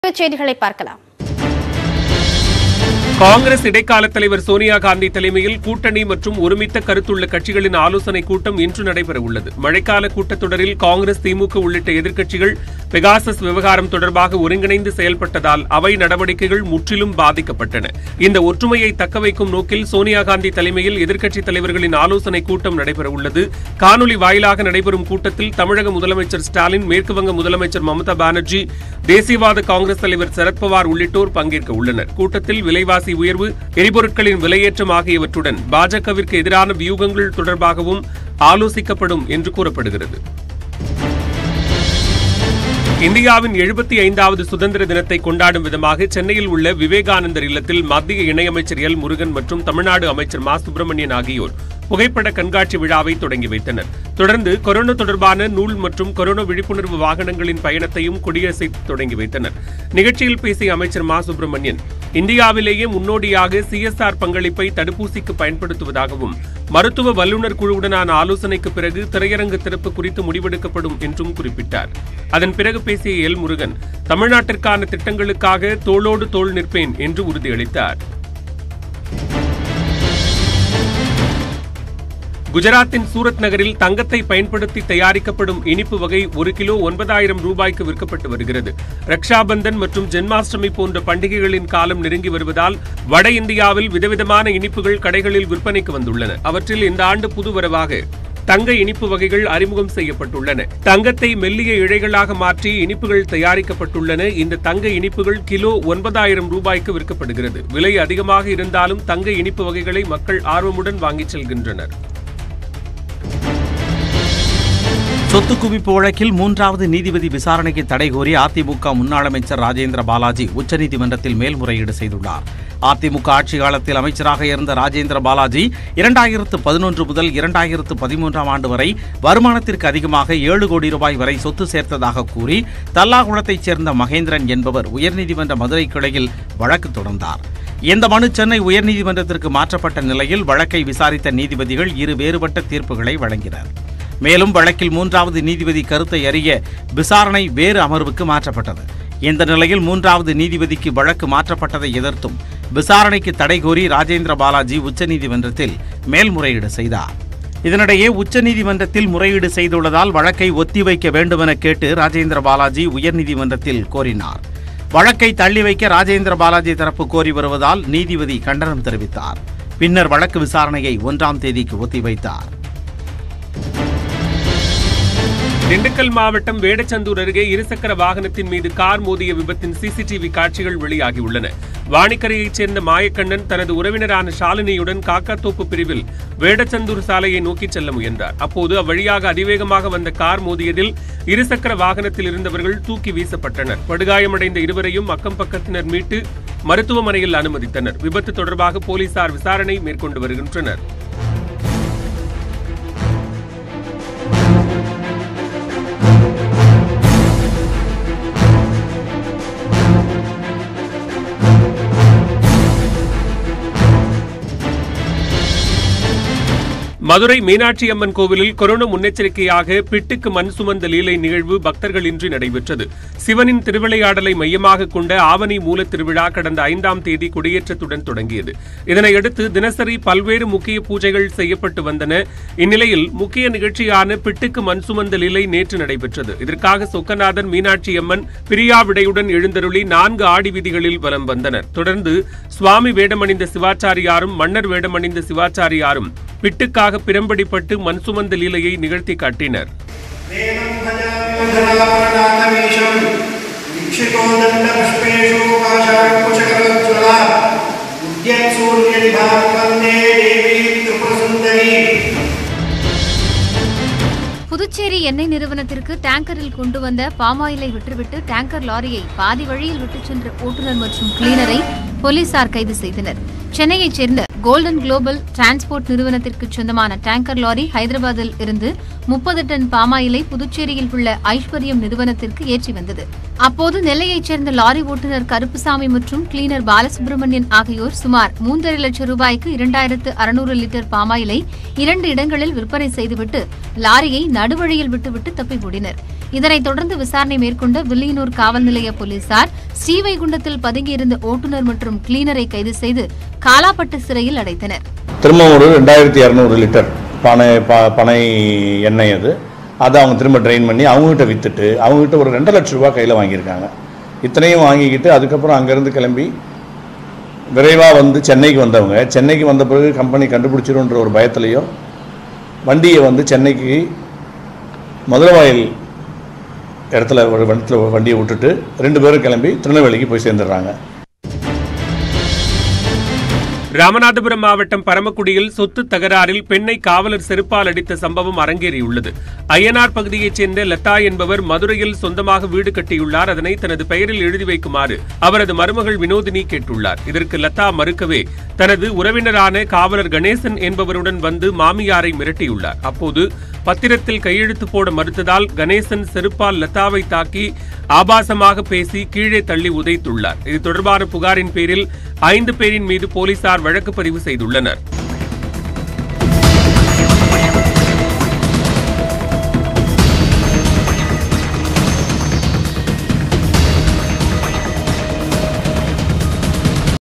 செய்திகளை பார்க்கலாம் காங்கிரஸ் இடைக்கால தலைவர் சோனியா காந்தி தலைமையில் கூட்டணி மற்றும் ஒருமித்த கருத்துள்ள கட்சிகளின் ஆலோசனைக் கூட்டம் இன்று நடைபெற உள்ளது மழைக்கால கூட்டத்தொடரில் காங்கிரஸ் திமுக உள்ளிட்ட எதிர்க்கட்சிகள் பெகாசஸ் விவகாரம் தொடர்பாக ஒருங்கிணைந்து செயல்பட்டதால் அவை நடவடிக்கைகள் முற்றிலும் பாதிக்கப்பட்டன இந்த ஒற்றுமையை தக்கவைக்கும் நோக்கில் சோனியா காந்தி தலைமையில் எதிர்க்கட்சித் தலைவர்களின் ஆலோசனைக் கூட்டம் நடைபெற உள்ளது காணொலி வாயிலாக நடைபெறும் கூட்டத்தில் தமிழக முதலமைச்சர் ஸ்டாலின் மேற்குவங்க முதலமைச்சர் மமதா பானர்ஜி தேசியவாத காங்கிரஸ் தலைவர் சரத்பவார் உள்ளிட்டோர் பங்கேற்க உள்ளனர் கூட்டத்தில் விலைவாசி உயர்வு எரிபொருட்களின் விலையேற்றம் ஆகியவற்றுடன் பாஜகவிற்கு எதிரான வியூகங்கள் தொடர்பாகவும் ஆலோசிக்கப்படும் என்று கூறப்படுகிறது இந்தியாவின் எழுபத்தி ஐந்தாவது சுதந்திர தினத்தை கொண்டாடும் விதமாக சென்னையில் உள்ள விவேகானந்தர் இல்லத்தில் மத்திய இணையமைச்சர் எல் முருகன் மற்றும் தமிழ்நாடு அமைச்சர் மா சுப்பிரமணியன் ஆகியோர் புகைப்பட கண்காட்சி விழாவை தொடங்கி வைத்தனர் தொடர்ந்து கொரோனா தொடர்பான நூல் மற்றும் கொரோனா விழிப்புணர்வு வாகனங்களின் பயணத்தையும் கொடியசைத்து தொடங்கி வைத்தனர் நிகழ்ச்சியில் பேசிய அமைச்சர் மா சுப்பிரமணியன் இந்தியாவிலேயே முன்னோடியாக சிஎஸ்ஆர் பங்களிப்பை தடுப்பூசிக்கு பயன்படுத்துவதாகவும் மருத்துவ வல்லுநர் குழுவுடனான ஆலோசனைக்கு பிறகு திரையரங்கு திறப்பு குறித்து முடிவெடுக்கப்படும் என்றும் குறிப்பிட்டார் அதன் பிறகு பேசிய எல் முருகன் தமிழ்நாட்டிற்கான திட்டங்களுக்காக தோளோடு தோள் நிற்பேன் என்று உறுதியளித்தார் குஜராத்தின் சூரத் நகரில் தங்கத்தை பயன்படுத்தி தயாரிக்கப்படும் இனிப்பு வகை ஒரு கிலோ ஒன்பதாயிரம் ரூபாய்க்கு விற்கப்பட்டு வருகிறது ரக்ஷாபந்தன் மற்றும் ஜென்மாஷ்டமி போன்ற பண்டிகைகளின் காலம் நெருங்கி வருவதால் வட இந்தியாவில் விதவிதமான இனிப்புகள் கடைகளில் விற்பனைக்கு வந்துள்ளன அவற்றில் இந்த ஆண்டு புதுவரவாக தங்க இனிப்பு வகைகள் அறிமுகம் செய்யப்பட்டுள்ளன தங்கத்தை மெல்லிய இழைகளாக மாற்றி இனிப்புகள் தயாரிக்கப்பட்டுள்ளன இந்த தங்க இனிப்புகள் கிலோ ஒன்பதாயிரம் ரூபாய்க்கு விற்கப்படுகிறது விலை அதிகமாக இருந்தாலும் தங்க இனிப்பு வகைகளை மக்கள் ஆர்வமுடன் வாங்கிச் செல்கின்றனர் சொத்து குவிப்பு வழக்கில் மூன்றாவது நீதிபதி விசாரணைக்கு தடை கோரி அதிமுக முன்னாள் அமைச்சர் ராஜேந்திர பாலாஜி உச்சநீதிமன்றத்தில் மேல்முறையீடு செய்துள்ளார் அதிமுக ஆட்சி காலத்தில் அமைச்சராக இருந்த ராஜேந்திர பாலாஜி இரண்டாயிரத்து பதினொன்று முதல் இரண்டாயிரத்து பதிமூன்றாம் ஆண்டு வரை வருமானத்திற்கு அதிகமாக ஏழு கோடி ரூபாய் வரை சொத்து சேர்த்ததாக கூறி தல்லாகுளத்தைச் சேர்ந்த மகேந்திரன் என்பவர் உயர்நீதிமன்ற மதுரை கிளையில் வழக்கு தொடர்ந்தார் இந்த மனு சென்னை உயர்நீதிமன்றத்திற்கு மாற்றப்பட்ட நிலையில் வழக்கை விசாரித்த நீதிபதிகள் இரு வேறுபட்ட தீர்ப்புகளை வழங்கினர் மேலும் வழக்கில் மூன்றாவது நீதிபதி கருத்தை அறிய விசாரணை வேறு அமர்வுக்கு மாற்றப்பட்டது இந்த நிலையில் மூன்றாவது நீதிபதிக்கு வழக்கு மாற்றப்பட்டதை எதிர்த்தும் விசாரணைக்கு தடை கோரி ராஜேந்திர பாலாஜி உச்சநீதிமன்றத்தில் மேல்முறையீடு செய்தார் இதனிடையே உச்சநீதிமன்றத்தில் முறையீடு செய்துள்ளதால் வழக்கை ஒத்திவைக்க வேண்டுமென கேட்டு ராஜேந்திர பாலாஜி உயர்நீதிமன்றத்தில் கோரினார் வழக்கை தள்ளி வைக்க ராஜேந்திர பாலாஜி தரப்பு கோரி வருவதால் நீதிபதி கண்டனம் தெரிவித்தார் பின்னர் வழக்கு விசாரணையை ஒன்றாம் தேதிக்கு ஒத்திவைத்தார் திண்டுக்கல் மாவட்டம் வேடச்சந்தூர் அருகே இருசக்கர வாகனத்தின் மீது கார் மோதிய விபத்தின் சிசிடிவி காட்சிகள் வெளியாகியுள்ளன வாணிக்கரையைச் சேர்ந்த மாயக்கண்ணன் தனது உறவினரான ஷாலினியுடன் காக்காத்தோப்பு பிரிவில் வேடச்சந்தூர் சாலையை நோக்கி செல்ல முயன்றார் அப்போது அவ்வழியாக அதிவேகமாக வந்த கார் மோதியதில் இருசக்கர வாகனத்தில் இருந்தவர்கள் தூக்கி வீசப்பட்டனர் படுகாயமடைந்த இருவரையும் அக்கம் பக்கத்தினர் மீட்டு மருத்துவமனையில் அனுமதித்தனர் விபத்து தொடர்பாக போலீசார் விசாரணை மேற்கொண்டு வருகின்றனர் மதுரை மீனாட்சி அம்மன் கோவிலில் கொரோனா முன்னெச்சரிக்கையாக பிட்டுக்கு மண் சுமந்த லீலை நிகழ்வு பக்தர்களின்றி நடைபெற்றது சிவனின் திருவிளையாடலை மையமாக கொண்ட ஆவணி மூல திருவிழா கடந்த ஐந்தாம் தேதி கொடியேற்றத்துடன் தொடங்கியது இதனையடுத்து தினசரி பல்வேறு முக்கிய பூஜைகள் செய்யப்பட்டு வந்தன இந்நிலையில் முக்கிய நிகழ்ச்சியான பிட்டுக்கு மண் சுமந்த லீலை நேற்று நடைபெற்றது இதற்காக சொக்கநாதன் மீனாட்சி அம்மன் பிரியா விடையுடன் எழுந்தருளி நான்கு ஆடி வீதிகளில் வலம் வந்தனர் தொடர்ந்து சுவாமி வேடமணிந்த சிவாச்சாரியாரும் மன்னர் வேடமணிந்த சிவாச்சாரியாரும் பிட்டுக்காக பிரம்படிப்பட்டு மண் சுமந்த லீலையை நிகழ்த்தி காட்டினர் देवं भजामि वीक्षितो दण्डपुष्पेषु पाशाकुशकरज्ज्वला उद्यत्सूर्यनिभां वन्दे देवी त्रिपुरसुन्दरी புதுச்சேரி எண்ணெய் நிறுவனத்திற்கு டேங்கரில் கொண்டு வந்த பாமாயிலை விட்டுவிட்டு டேங்கர் லாரியை பாதி வழியில் விட்டுச் சென்ற ஓட்டுநர் மற்றும் கிளீனரை போலீசார் கைது செய்தனர் சென்னையைச் சேர்ந்த கோல்டன் குளோபல் டிரான்ஸ்போர்ட் நிறுவனத்திற்கு சொந்தமான டேங்கர் லாரி ஹைதராபாத்தில் இருந்து முப்பது டன் பாமாயிலை புதுச்சேரியில் உள்ள ஐஸ்வர்யம் நிறுவனத்திற்கு ஏற்றி வந்தது அப்போது நெல்லையைச் சேர்ந்த லாரி ஓட்டுநர் கருப்புசாமி மற்றும் கிளீனர் பாலசுப்ரமணியன் ஆகியோர் சுமார் மூன்றரை லட்சம் ரூபாய்க்கு இரண்டாயிரத்து அறுநூறு லிட்டர் பாமாயிலை இரண்டு இடங்களில் விற்பனை செய்துவிட்டு லாரியை நடுவழியில் விட்டுவிட்டு தப்பி ஓடினர் இதனைத் தொடர்ந்து விசாரணை மேற்கொண்ட வில்லியனூர் காவல் நிலைய போலீசார் ஸ்ரீவைகுண்டத்தில் பதுங்கியிருந்த ஓட்டுநர் மற்றும் கிளீனரை கைது செய்து காலாப்பட்டு சிறையில் அடைத்தனர் திரும்ப ஒரு ரெண்டாயிரத்தி இரநூறு லிட்டர் பனை ப பனை எண்ணெய் அது அதை அவங்க திரும்ப ட்ரெயின் பண்ணி அவங்ககிட்ட விற்றுட்டு அவங்ககிட்ட ஒரு ரெண்டு லட்ச ரூபா கையில் வாங்கியிருக்காங்க இத்தனையும் வாங்கிக்கிட்டு அதுக்கப்புறம் அங்கேருந்து கிளம்பி விரைவாக வந்து சென்னைக்கு வந்தவங்க சென்னைக்கு வந்த பிறகு கம்பெனி கண்டுபிடிச்சிருன்ற ஒரு பயத்துலையும் வண்டியை வந்து சென்னைக்கு மதுரவாயில் இடத்துல ஒரு இடத்துல வண்டியை விட்டுட்டு ரெண்டு பேரும் கிளம்பி திருநெல்வேலிக்கு போய் சேர்ந்துடுறாங்க ராமநாதபுரம் மாவட்டம் பரமக்குடியில் சொத்து தகராறில் பெண்ணை காவலர் செருப்பால் அடித்த சம்பவம் அரங்கேறியுள்ளது அய்யனார் பகுதியைச் சேர்ந்த லதா என்பவர் மதுரையில் சொந்தமாக வீடு கட்டியுள்ளார் அதனை தனது பெயரில் எழுதி வைக்குமாறு அவரது மருமகள் வினோதினி கேட்டுள்ளார் இதற்கு லதா மறுக்கவே தனது உறவினரான காவலர் கணேசன் என்பவருடன் வந்து மாமியாரை மிரட்டியுள்ளார் அப்போது பத்திரத்தில் கையெழுத்து போட மறுத்ததால் கணேசன் செருப்பால் லதாவை தாக்கி ஆபாசமாக பேசி கீழே தள்ளி உதைத்துள்ளார் இது தொடர்பான புகாரின் பேரில் ஐந்து பேரின் மீது போலீசார் வழக்கு பதிவு செய்துள்ளனர்